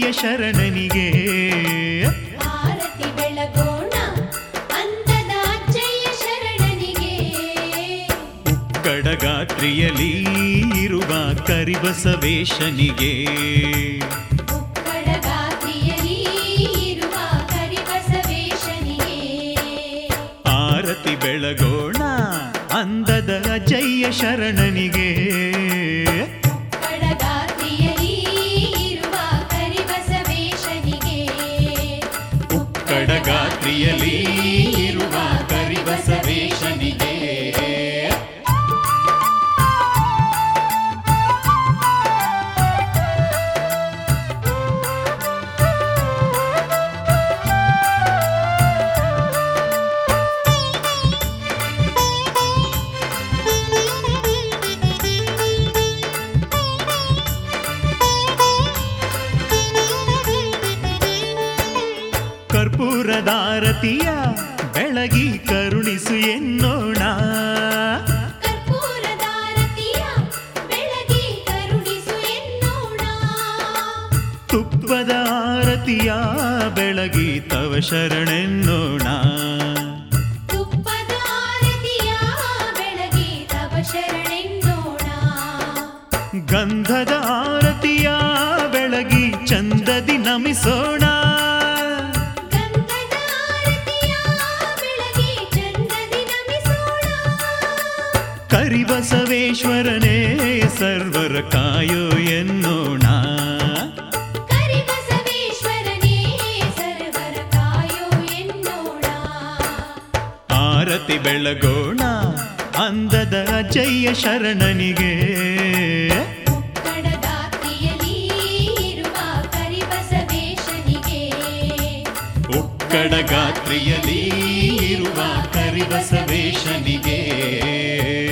ಅಜಯ್ಯ ಶರಣನಿಗೆ ಆರತಿ ಬೆಳಗೋಣ ಅಂದದ ಅಜ್ಜಯ್ಯ ಶರಣನಿಗೆ ಕಡಗಾತ್ರಿಯಲ್ಲಿ ಇರುವ ಕರಿಬಸವೇಶನಿಗೆ ಉಕ್ಕಡ ಗಾತ್ರಿಯಲ್ಲಿ ಇರುವ ಕರಿಬಸವೇಶನಿಗೆ ಆರತಿ ಬೆಳಗೋಣ ಅಂದದ ಅಜಯ್ಯ ಶರಣನಿಗೆ ಉಕ್ಕಡ ಗಾತ್ರಿಯಲ್ಲಿ ಇರುವ ಕರಿಬಸವೇಶನಿಗೆ ಕಡಗಾತ್ರಿಯಲ್ಲಿ ಇರುವ ಕರಿಬಸವೇಶನಿಗೆ ಕರ್ಪೂರದಾರತಿಯ ಬೆಳಗಿ ಕರುಣಿಸು ಎನ್ನೋಣ ಕರ್ಪೂರದಾರತಿಯ ಬೆಳಗಿ ಕರುಣಿಸು ಎನ್ನೋಣ ತುಪ್ಪದ ಆರತಿಯ ಬೆಳಗಿ ತವ ಶರಣೆನ್ನೋಣ ತುಪ್ಪದ ಆರತಿಯ ಬೆಳಗಿ ತವ ಶರಣೆನ್ನೋಣ ಗಂಧದ ಆರತಿಯ ಬೆಳಗಿ ಚಂದದಿ ನಮಿಸೋಣ ಗಂಧದ ಆರತಿಯ ಬೆಳಗಿ ಚಂದದಿ ನಮಿಸೋಣ ಕರಿಬಸವೇಶ್ವರನೇ ಸರ್ವರ ಕಾಯೋ ಎನ್ನೋಣ ಕರಿಬಸವೇಶ್ವರನೇ ಸರ್ವರ ಕಾಯೋ ಎನ್ನೋಣ ಆರತಿ ಬೆಳಗೋಣ ಅಂದದ ಅಜಯ್ಯ ಶರಣನಿಗೆ ಉಕ್ಕಡ ಗಾತ್ರಿಯಲ್ಲಿ ಇರುವ ಕರಿಬಸವೇಶನಿಗೆ ಉಕ್ಕಡ ಗಾತ್ರಿಯಲ್ಲಿ ಇರುವ ಕರಿಬಸವೇಶನಿಗೆ